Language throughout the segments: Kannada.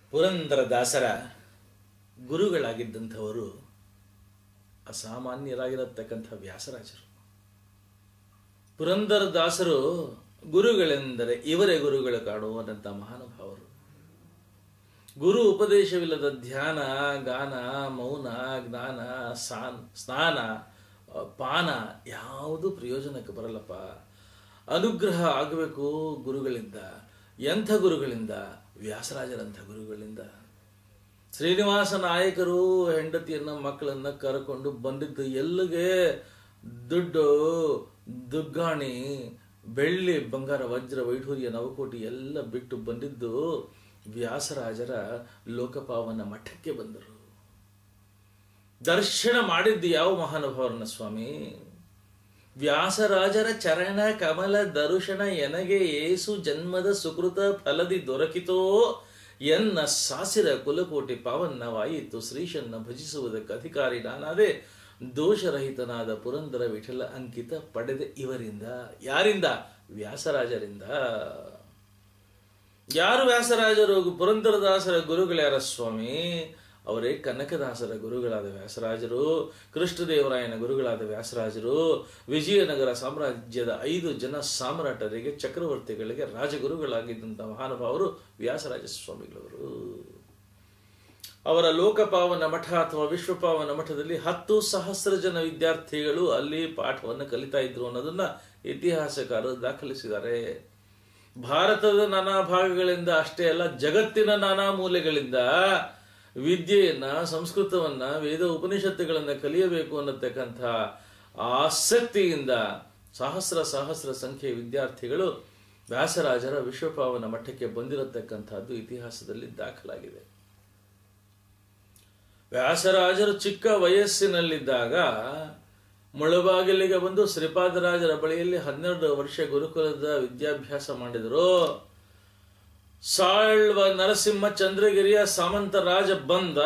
ಪುರಂದರದಾಸರ ಗುರುಗಳಾಗಿದ್ದಂಥವರು ಅಸಾಮಾನ್ಯರಾಗಿರತಕ್ಕಂಥ ವ್ಯಾಸರಾಜರು ಪುರಂದರದಾಸರು ಗುರುಗಳೆಂದರೆ ಇವರೇ ಗುರುಗಳು ಕಾಣುವಂಥ ಮಹಾನುಭಾವರು ಗುರು ಉಪದೇಶವಿಲ್ಲದ ಧ್ಯಾನ ಗಾನ ಮೌನ ಜ್ಞಾನ ಸಾನ್ ಸ್ನಾನ ಅ, ಪಾನ ಯಾವುದು ಪ್ರಯೋಜನಕ್ಕೆ ಬರಲ್ಲಪ್ಪ ಅನುಗ್ರಹ ಆಗಬೇಕು ಗುರುಗಳಿಂದ ಎಂಥ ಗುರುಗಳಿಂದ ವ್ಯಾಸರಾಜರಂಥ ಗುರುಗಳಿಂದ ಶ್ರೀನಿವಾಸ ನಾಯಕರು ಹೆಂಡತಿಯನ್ನ ಮಕ್ಕಳನ್ನ ಕರ್ಕೊಂಡು ಬಂದಿದ್ದು ಎಲ್ಲಿಗೆ ದುಡ್ಡು ದುಗ್ಗಾಣಿ ಬೆಳ್ಳಿ ಬಂಗಾರ ವಜ್ರ ವೈಢೂರ್ಯ ನವಕೋಟಿ ಎಲ್ಲ ಬಿಟ್ಟು ಬಂದಿದ್ದು ವ್ಯಾಸರಾಜರ ಲೋಕಪಾವನ ಮಠಕ್ಕೆ ಬಂದರು ದರ್ಶನ ಮಾಡಿದ್ದು ಯಾವ ಮಹಾನುಭಾವರನ್ನ ಸ್ವಾಮಿ ವ್ಯಾಸರಾಜರ ಚರಣ ಕಮಲ ದರುಶನ ಎನಗೆ ಏಸು ಜನ್ಮದ ಸುಕೃತ ಫಲದಿ ದೊರಕಿತೋ ಎನ್ನ ಸಾಸಿರ ಕುಲಕೋಟಿ ಪಾವನ್ನವಾಯಿತು ಶ್ರೀಶನ್ನ ಭಜಿಸುವುದಕ್ಕೆ ಅಧಿಕಾರಿ ನಾನಾದೆ ದೋಷರಹಿತನಾದ ಪುರಂದರ ವಿಠಲ ಅಂಕಿತ ಪಡೆದ ಇವರಿಂದ ಯಾರಿಂದ ವ್ಯಾಸರಾಜರಿಂದ ಯಾರು ವ್ಯಾಸರಾಜರು ಪುರಂದರದಾಸರ ಗುರುಗಳ್ಯಾರ ಸ್ವಾಮಿ ಅವರೇ ಕನಕದಾಸರ ಗುರುಗಳಾದ ವ್ಯಾಸರಾಜರು ಕೃಷ್ಣದೇವರಾಯನ ಗುರುಗಳಾದ ವ್ಯಾಸರಾಜರು ವಿಜಯನಗರ ಸಾಮ್ರಾಜ್ಯದ ಐದು ಜನ ಸಾಮ್ರಾಟರಿಗೆ ಚಕ್ರವರ್ತಿಗಳಿಗೆ ರಾಜಗುರುಗಳಾಗಿದ್ದಂಥ ಮಹಾನುಭಾವರು ವ್ಯಾಸರಾಜ ಸ್ವಾಮಿಗಳವರು ಅವರ ಲೋಕಪಾವನ ಮಠ ಅಥವಾ ವಿಶ್ವಪಾವನ ಮಠದಲ್ಲಿ ಹತ್ತು ಸಹಸ್ರ ಜನ ವಿದ್ಯಾರ್ಥಿಗಳು ಅಲ್ಲಿ ಪಾಠವನ್ನು ಕಲಿತಾ ಇದ್ರು ಅನ್ನೋದನ್ನ ಇತಿಹಾಸಕಾರರು ದಾಖಲಿಸಿದ್ದಾರೆ ಭಾರತದ ನಾನಾ ಭಾಗಗಳಿಂದ ಅಷ್ಟೇ ಅಲ್ಲ ಜಗತ್ತಿನ ನಾನಾ ಮೂಲೆಗಳಿಂದ ವಿದ್ಯೆಯನ್ನ ಸಂಸ್ಕೃತವನ್ನ ವೇದ ಉಪನಿಷತ್ತುಗಳನ್ನ ಕಲಿಯಬೇಕು ಅನ್ನತಕ್ಕಂಥ ಆಸಕ್ತಿಯಿಂದ ಸಹಸ್ರ ಸಹಸ್ರ ಸಂಖ್ಯೆಯ ವಿದ್ಯಾರ್ಥಿಗಳು ವ್ಯಾಸರಾಜರ ವಿಶ್ವಪಾವನ ಮಠಕ್ಕೆ ಬಂದಿರತಕ್ಕಂಥದ್ದು ಇತಿಹಾಸದಲ್ಲಿ ದಾಖಲಾಗಿದೆ ವ್ಯಾಸರಾಜರು ಚಿಕ್ಕ ವಯಸ್ಸಿನಲ್ಲಿದ್ದಾಗ ಮುಳಬಾಗಿಲಿಗೆ ಬಂದು ಶ್ರೀಪಾದರಾಜರ ಬಳಿಯಲ್ಲಿ ಹನ್ನೆರಡು ವರ್ಷ ಗುರುಕುಲದ ವಿದ್ಯಾಭ್ಯಾಸ ಮಾಡಿದರು ಸಾಳ್ವ ನರಸಿಂಹ ಚಂದ್ರಗಿರಿಯ ಸಾಮಂತ ರಾಜ ಬಂದ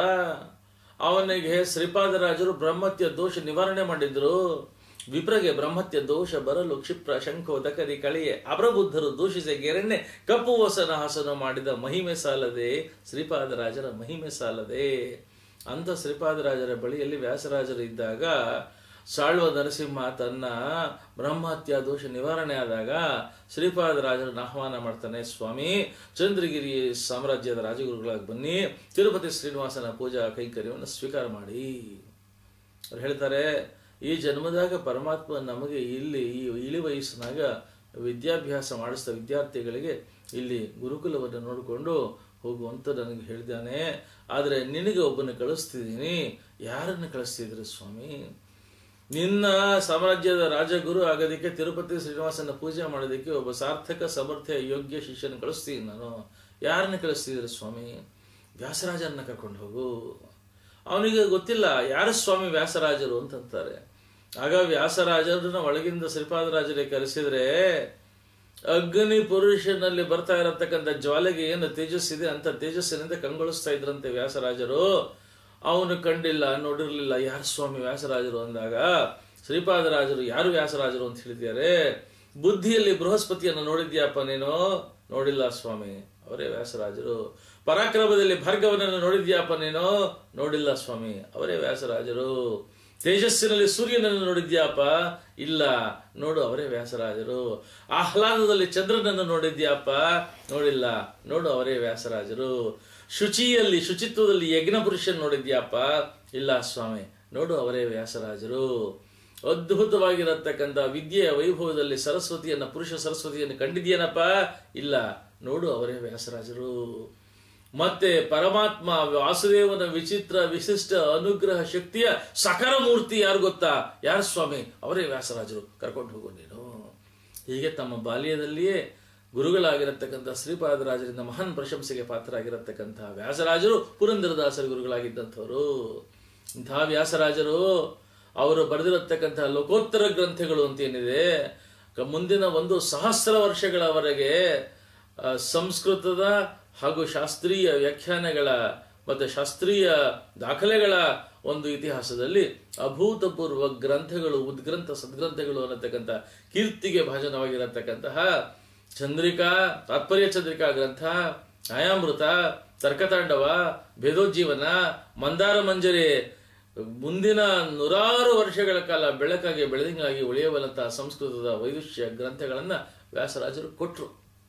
ಅವನಿಗೆ ಶ್ರೀಪಾದರಾಜರು ಬ್ರಹ್ಮತ್ಯ ದೋಷ ನಿವಾರಣೆ ಮಾಡಿದ್ರು ವಿಪ್ರಗೆ ಬ್ರಹ್ಮತ್ಯ ದೋಷ ಬರಲು ಕ್ಷಿಪ್ರ ಶಂಖೋ ದಕರಿ ಕಳಿಯೆ ಅಪ್ರಬುದ್ಧರು ದೂಷಿಸಿ ಗೆರೆನ್ನೆ ಕಪ್ಪು ವಸನ ಹಾಸನ ಮಾಡಿದ ಮಹಿಮೆ ಸಾಲದೆ ಶ್ರೀಪಾದರಾಜರ ಮಹಿಮೆ ಸಾಲದೆ ಅಂತ ಶ್ರೀಪಾದರಾಜರ ಬಳಿಯಲ್ಲಿ ವ್ಯಾಸರಾಜರು ಇದ್ದಾಗ ಸಾಳ್ವ ನರಸಿಂಹ ತನ್ನ ಬ್ರಹ್ಮಹತ್ಯಾ ದೋಷ ನಿವಾರಣೆ ಆದಾಗ ಶ್ರೀಪಾದರಾಜರನ್ನು ಆಹ್ವಾನ ಮಾಡ್ತಾನೆ ಸ್ವಾಮಿ ಚಂದ್ರಗಿರಿ ಸಾಮ್ರಾಜ್ಯದ ರಾಜಗುರುಗಳಾಗಿ ಬನ್ನಿ ತಿರುಪತಿ ಶ್ರೀನಿವಾಸನ ಪೂಜಾ ಕೈಂಕರ್ಯವನ್ನು ಸ್ವೀಕಾರ ಮಾಡಿ ಅವ್ರು ಹೇಳ್ತಾರೆ ಈ ಜನ್ಮದಾಗ ಪರಮಾತ್ಮ ನಮಗೆ ಇಲ್ಲಿ ಈ ಇಳಿ ವಯಸ್ಸಿನಾಗ ವಿದ್ಯಾಭ್ಯಾಸ ಮಾಡಿಸಿದ ವಿದ್ಯಾರ್ಥಿಗಳಿಗೆ ಇಲ್ಲಿ ಗುರುಕುಲವನ್ನು ನೋಡಿಕೊಂಡು ಹೋಗುವಂತ ನನಗೆ ಹೇಳಿದ್ದಾನೆ ಆದರೆ ನಿನಗೆ ಒಬ್ಬನ ಕಳಿಸ್ತಿದ್ದೀನಿ ಯಾರನ್ನು ಕಳಿಸ್ತಿದ್ರು ಸ್ವಾಮಿ ನಿನ್ನ ಸಾಮ್ರಾಜ್ಯದ ರಾಜಗುರು ಆಗೋದಕ್ಕೆ ತಿರುಪತಿ ಶ್ರೀನಿವಾಸನ ಪೂಜೆ ಮಾಡೋದಕ್ಕೆ ಒಬ್ಬ ಸಾರ್ಥಕ ಸಮರ್ಥ ಯೋಗ್ಯ ಶಿಷ್ಯನ ಕಳಿಸ್ತೀನಿ ನಾನು ಯಾರನ್ನ ಕಳಿಸ್ತಿದ್ರು ಸ್ವಾಮಿ ವ್ಯಾಸರಾಜರನ್ನ ಕರ್ಕೊಂಡು ಹೋಗು ಅವನಿಗೆ ಗೊತ್ತಿಲ್ಲ ಯಾರು ಸ್ವಾಮಿ ವ್ಯಾಸರಾಜರು ಅಂತಂತಾರೆ ಆಗ ವ್ಯಾಸರಾಜರನ್ನ ಒಳಗಿಂದ ಶ್ರೀಪಾದರಾಜರೇ ಕರೆಸಿದ್ರೆ ಅಗ್ನಿ ಪುರುಷನಲ್ಲಿ ಬರ್ತಾ ಇರತಕ್ಕಂಥ ಜ್ವಾಲೆಗೆ ಏನು ತೇಜಸ್ಸಿದೆ ಅಂತ ತೇಜಸ್ಸಿನಿಂದ ಕಂಗೊಳಿಸ್ತಾ ಇದ್ರಂತೆ ವ್ಯಾಸರಾಜರು ಅವನು ಕಂಡಿಲ್ಲ ನೋಡಿರ್ಲಿಲ್ಲ ಯಾರು ಸ್ವಾಮಿ ವ್ಯಾಸರಾಜರು ಅಂದಾಗ ಶ್ರೀಪಾದರಾಜರು ಯಾರು ವ್ಯಾಸರಾಜರು ಅಂತ ಹೇಳಿದ್ದಾರೆ ಬುದ್ಧಿಯಲ್ಲಿ ಬೃಹಸ್ಪತಿಯನ್ನು ನೋಡಿದ್ಯಾಪ ನೀನು ನೋಡಿಲ್ಲ ಸ್ವಾಮಿ ಅವರೇ ವ್ಯಾಸರಾಜರು ಪರಾಕ್ರಮದಲ್ಲಿ ಭಾರ್ಗವನನ್ನು ನೋಡಿದ್ಯಾಪ ನೀನು ನೋಡಿಲ್ಲ ಸ್ವಾಮಿ ಅವರೇ ವ್ಯಾಸರಾಜರು ತೇಜಸ್ಸಿನಲ್ಲಿ ಸೂರ್ಯನನ್ನು ನೋಡಿದ್ಯಾಪ ಇಲ್ಲ ನೋಡು ಅವರೇ ವ್ಯಾಸರಾಜರು ಆಹ್ಲಾದದಲ್ಲಿ ಚಂದ್ರನನ್ನು ನೋಡಿದ್ಯಾಪ ನೋಡಿಲ್ಲ ನೋಡು ಅವರೇ ವ್ಯಾಸರಾಜರು ಶುಚಿಯಲ್ಲಿ ಶುಚಿತ್ವದಲ್ಲಿ ಯಜ್ಞ ಪುರುಷನ್ ನೋಡಿದ್ಯಾಪ ಇಲ್ಲ ಸ್ವಾಮಿ ನೋಡು ಅವರೇ ವ್ಯಾಸರಾಜರು ಅದ್ಭುತವಾಗಿರತಕ್ಕಂಥ ವಿದ್ಯೆಯ ವೈಭವದಲ್ಲಿ ಸರಸ್ವತಿಯನ್ನ ಪುರುಷ ಸರಸ್ವತಿಯನ್ನು ಕಂಡಿದ್ಯೇನಪ್ಪ ಇಲ್ಲ ನೋಡು ಅವರೇ ವ್ಯಾಸರಾಜರು ಮತ್ತೆ ಪರಮಾತ್ಮ ವಾಸುದೇವನ ವಿಚಿತ್ರ ವಿಶಿಷ್ಟ ಅನುಗ್ರಹ ಶಕ್ತಿಯ ಸಕಲ ಮೂರ್ತಿ ಯಾರು ಗೊತ್ತಾ ಯಾರು ಸ್ವಾಮಿ ಅವರೇ ವ್ಯಾಸರಾಜರು ಕರ್ಕೊಂಡು ಹೋಗು ನೀನು ಹೀಗೆ ತಮ್ಮ ಬಾಲ್ಯದಲ್ಲಿಯೇ ಗುರುಗಳಾಗಿರತಕ್ಕಂಥ ಶ್ರೀಪಾದರಾಜರಿಂದ ಮಹಾನ್ ಪ್ರಶಂಸೆಗೆ ಪಾತ್ರರಾಗಿರತಕ್ಕಂಥ ವ್ಯಾಸರಾಜರು ಪುರಂದರದಾಸರ ಗುರುಗಳಾಗಿದ್ದಂಥವರು ಇಂತಹ ವ್ಯಾಸರಾಜರು ಅವರು ಬರೆದಿರತಕ್ಕಂಥ ಲೋಕೋತ್ತರ ಗ್ರಂಥಗಳು ಅಂತ ಏನಿದೆ ಕ- ಮುಂದಿನ ಒಂದು ಸಹಸ್ರ ವರ್ಷಗಳವರೆಗೆ ಆ, ಸಂಸ್ಕೃತದ ಹಾಗೂ ಶಾಸ್ತ್ರೀಯ ವ್ಯಾಖ್ಯಾನಗಳ ಮತ್ತು ಶಾಸ್ತ್ರೀಯ ದಾಖಲೆಗಳ ಒಂದು ಇತಿಹಾಸದಲ್ಲಿ ಅಭೂತಪೂರ್ವ ಗ್ರಂಥಗಳು ಉದ್ಗ್ರಂಥ ಸದ್ಗ್ರಂಥಗಳು ಅನ್ನತಕ್ಕಂಥ ಕೀರ್ತಿಗೆ ಭಾಜನವಾಗಿರತಕ್ಕಂತಹ ಚಂದ್ರಿಕಾ ತಾತ್ಪರ್ಯ ಚಂದ್ರಿಕಾ ಗ್ರಂಥ ನ್ಯಾಯಾಮೃತ ತರ್ಕತಾಂಡವ ಭೇದೋಜ್ಜೀವನ ಮಂದಾರ ಮಂಜರಿ ಮುಂದಿನ ನೂರಾರು ವರ್ಷಗಳ ಕಾಲ ಬೆಳಕಾಗಿ ಬೆಳದಿಂಗಾಗಿ ಉಳಿಯಬಲ್ಲಂತಹ ಸಂಸ್ಕೃತದ ವೈದುಷ್ಯ ಗ್ರಂಥಗಳನ್ನ ವ್ಯಾಸರಾಜರು ಕೊಟ್ರು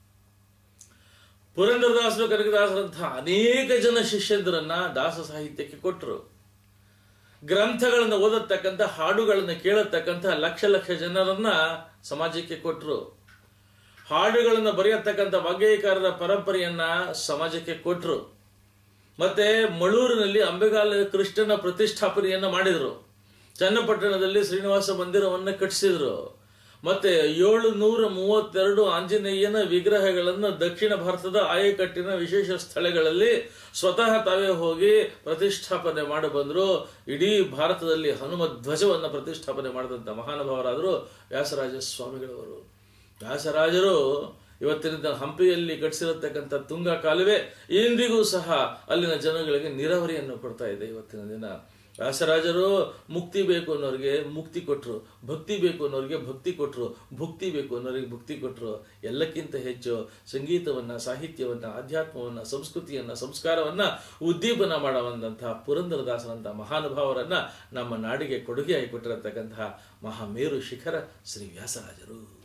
ಪುರಂದರದಾಸರು ಕನಕದಾಸರಂತಹ ಅನೇಕ ಜನ ಶಿಷ್ಯಂದ್ರನ್ನ ದಾಸ ಸಾಹಿತ್ಯಕ್ಕೆ ಕೊಟ್ಟರು ಗ್ರಂಥಗಳನ್ನು ಓದತಕ್ಕಂಥ ಹಾಡುಗಳನ್ನು ಕೇಳತಕ್ಕಂಥ ಲಕ್ಷ ಲಕ್ಷ ಜನರನ್ನ ಸಮಾಜಕ್ಕೆ ಕೊಟ್ಟರು ಹಾಡುಗಳನ್ನು ಬರೆಯತಕ್ಕಂಥ ವಾಗ್ಗೇಯಕಾರರ ಪರಂಪರೆಯನ್ನ ಸಮಾಜಕ್ಕೆ ಕೊಟ್ಟರು ಮತ್ತೆ ಮಳೂರಿನಲ್ಲಿ ಅಂಬೆಗಾಲ ಕೃಷ್ಣನ ಪ್ರತಿಷ್ಠಾಪನೆಯನ್ನ ಮಾಡಿದ್ರು ಚನ್ನಪಟ್ಟಣದಲ್ಲಿ ಶ್ರೀನಿವಾಸ ಮಂದಿರವನ್ನ ಕಟ್ಟಿಸಿದ್ರು ಮತ್ತೆ ಏಳು ನೂರ ಮೂವತ್ತೆರಡು ಆಂಜನೇಯನ ವಿಗ್ರಹಗಳನ್ನು ದಕ್ಷಿಣ ಭಾರತದ ಆಯಕಟ್ಟಿನ ವಿಶೇಷ ಸ್ಥಳಗಳಲ್ಲಿ ಸ್ವತಃ ತಾವೇ ಹೋಗಿ ಪ್ರತಿಷ್ಠಾಪನೆ ಮಾಡಿ ಬಂದ್ರು ಇಡೀ ಭಾರತದಲ್ಲಿ ಹನುಮ ಧ್ವಜವನ್ನು ಪ್ರತಿಷ್ಠಾಪನೆ ಮಾಡಿದಂಥ ಮಹಾನುಭಾವರಾದರು ವ್ಯಾಸರಾಜ ಸ್ವಾಮಿಗಳವರು ವ್ಯಾಸರಾಜರು ಇವತ್ತಿನ ದಿನ ಹಂಪಿಯಲ್ಲಿ ಕಟ್ಟಿಸಿರತಕ್ಕಂಥ ತುಂಗ ಕಾಲುವೆ ಇಂದಿಗೂ ಸಹ ಅಲ್ಲಿನ ಜನಗಳಿಗೆ ನೀರಾವರಿಯನ್ನು ಕೊಡ್ತಾ ಇದೆ ಇವತ್ತಿನ ದಿನ ವ್ಯಾಸರಾಜರು ಮುಕ್ತಿ ಬೇಕು ಅನ್ನೋರಿಗೆ ಮುಕ್ತಿ ಕೊಟ್ರು ಭಕ್ತಿ ಬೇಕು ಅನ್ನೋರಿಗೆ ಭಕ್ತಿ ಕೊಟ್ರು ಭಕ್ತಿ ಬೇಕು ಅನ್ನೋರಿಗೆ ಭಕ್ತಿ ಕೊಟ್ರು ಎಲ್ಲಕ್ಕಿಂತ ಹೆಚ್ಚು ಸಂಗೀತವನ್ನ ಸಾಹಿತ್ಯವನ್ನ ಆಧ್ಯಾತ್ಮವನ್ನ ಸಂಸ್ಕೃತಿಯನ್ನ ಸಂಸ್ಕಾರವನ್ನ ಉದ್ದೀಪನ ಮಾಡುವಂತಹ ಪುರಂದರದಾಸರಂತಹ ಮಹಾನುಭಾವರನ್ನ ನಮ್ಮ ನಾಡಿಗೆ ಕೊಡುಗೆಯಾಗಿ ಕೊಟ್ಟಿರತಕ್ಕಂತಹ ಮಹಾಮೇರು ಶಿಖರ ಶ್ರೀ ವ್ಯಾಸರಾಜರು